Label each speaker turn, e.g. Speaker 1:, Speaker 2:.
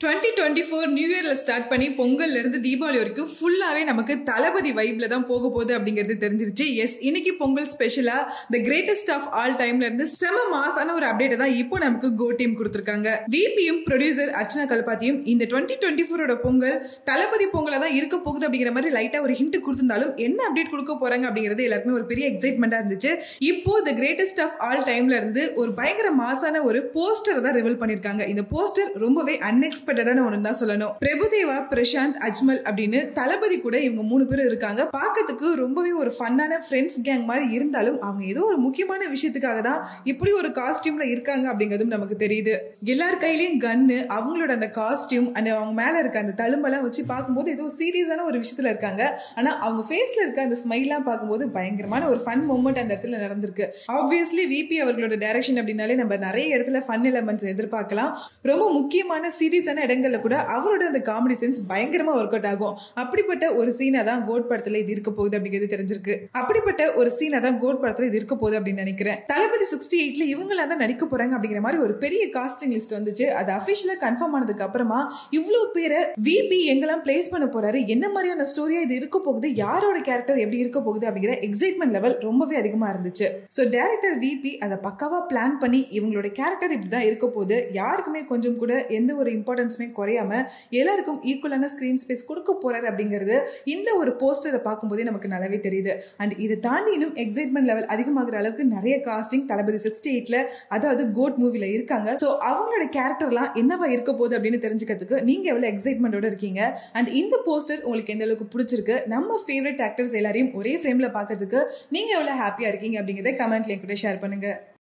Speaker 1: twenty twenty four new இயர்ல start பண்ணி பொங்கல்ல இருந்து தீபாவளி வரைக்கும் ஃபுல்லாவே நமக்கு தளபதி வைப்ல தான் போக போகுது அப்படிங்கிறது தெரிஞ்சிருச்சு எஸ் இன்னைக்கு பொங்கல் ஸ்பெஷலா த கிரேட்டஸ்ட் ஆஃப் ஆல் டைம்ல இருந்து செம மாசான ஒரு அப்டேட் தான் இப்போ நமக்கு கோ டீம் கொடுத்துருக்காங்க விபியும் ப்ரொடியூசர் அர்ச்சனா கல்பாத்தியும் இந்த டுவெண்ட்டி டுவெண்ட்டி ஃபோரோட பொங்கல் தளபதி பொங்கலா தான் இருக்க போகுது அப்படிங்கிற மாதிரி லைட்டா ஒரு ஹிண்ட் கொடுத்திருந்தாலும் என்ன அப்டேட் கொடுக்க போறாங்க அப்படிங்கிறது எல்லாருக்குமே ஒரு பெரிய எக்ஸைட்மெண்டா இருந்துச்சு இப்போ த கிரேட்டஸ்ட் ஆஃப் ஆல் டைம்ல இருந்து ஒரு பயங்கர மாசான ஒரு போஸ்டர் தான் ரிவீல் பண்ணிருக்காங்க இந்த போஸ்டர் ரொம்பவே அன்எக்ஸ்பெக்டடான ஒன்று தான் சொல்லணும் பிரபுதேவா பிரசாந்த் அஜ்மல் அப்படின்னு தளபதி கூட இவங்க மூணு பேரும் இருக்காங்க பார்க்கறதுக்கு ரொம்பவே ஒரு ஃபன்னான ஃப்ரெண்ட்ஸ் கேங் மாதிரி இருந்தாலும் அவங்க ஏதோ ஒரு முக்கியமான விஷயத்துக்காக தான் இப்படி ஒரு காஸ்டியூம்ல இருக்காங்க அப்படிங்கிறதும் நமக்கு தெரியுது எல்லார் கையிலயும் கன்னு அவங்களோட அந்த காஸ்டியூம் அந்த அவங்க மேல இருக்க அந்த தழும்பெல்லாம் வச்சு பார்க்கும்போது ஏதோ சீரியஸான ஒரு விஷயத்துல இருக்காங்க ஆனா அவங்க ஃபேஸ்ல இருக்க அந்த ஸ்மைல்லாம் பார்க்கும்போது பயங்கரமான ஒரு ஃபன் மூமெண்ட் அந்த இடத்துல நடந்திருக்கு ஆப்வியஸ்லி விபி அவர்களோட டைரக்ஷன் அப்படின்னாலே நம்ம நிறைய இடத்துல ஃபன் எலமெண்ட்ஸ் எதிர்பார்க்கலாம் ரொம்ப முக்கியமான சீரியஸான இடங்கள்ல கூட அவரோட அந்த காமெடி சென்ஸ் பயங்கரமா ஒர்க் அவுட் ஆகும் அப்படிப்பட்ட ஒரு சீனை தான் கோட் படத்துல இது இருக்க போகுது அப்படிங்கிறது தெரிஞ்சிருக்கு அப்படிப்பட்ட ஒரு சீனை தான் கோட் படத்துல இது இருக்க போகுது அப்படின்னு நினைக்கிறேன் தளபதி சிக்ஸ்டி எயிட்ல இவங்களா தான் நடிக்க போறாங்க அப்படிங்கிற மாதிரி ஒரு பெரிய காஸ்டிங் லிஸ்ட் வந்துச்சு அது அபிஷியலா கன்ஃபார்ம் ஆனதுக்கு அப்புறமா இவ்வளவு பேரை விபி எங்கெல்லாம் பிளேஸ் பண்ண போறாரு என்ன மாதிரியான ஸ்டோரியா இது இருக்க போகுது யாரோட கேரக்டர் எப்படி இருக்க போகுது அப்படிங்கிற எக்ஸைட்மெண்ட் லெவல் ரொம்பவே அதிகமா இருந்துச்சு ஸோ டேரக்டர் விபி அதை பக்காவா பிளான் பண்ணி இவங்களோட கேரக்டர் இப்படிதான் இருக்க போகுது யாருக்குமே கொஞ்சம் கூட எந்த ஒரு இம்பார்ட்டன்ஸுமே குறையாம எல்லாருக்கும் ஈக்குவலான ஸ்கிரீன் ஸ்பேஸ் கொடுக்க போறாரு அப்படிங்கிறது இந்த ஒரு போஸ்டரை பார்க்கும்போதே நமக்கு நல்லாவே தெரியுது அண்ட் இதை தாண்டி இன்னும் எக்ஸைட்மெண்ட் லெவல் அதிகமாகிற அளவுக்கு நிறைய காஸ்டிங் தளபதி சிக்ஸ்டி எயிட்ல அதாவது கோட் மூவில இருக்காங்க ஸோ அவங்களோட கேரக்டர்லாம் என்னவா இருக்க போகுது அப்படின்னு தெரிஞ்சுக்கிறதுக்கு நீங்க எவ்வளவு எக்ஸைட்மெண்டோட இருக்கீங்க அண்ட் இந்த போஸ்டர் உங்களுக்கு எந்த அளவுக்கு பிடிச்சிருக்கு நம்ம ஃபேவரட் ஆக்டர்ஸ் எல்லாரையும் ஒரே ஃப்ரேம்ல பார்க்கறதுக்கு நீங்க எவ்வளவு ஹாப்பியா இருக்கீங்க அப்படிங்கிறத கமெண்ட்ல கூட ஷேர் பண்ணுங்க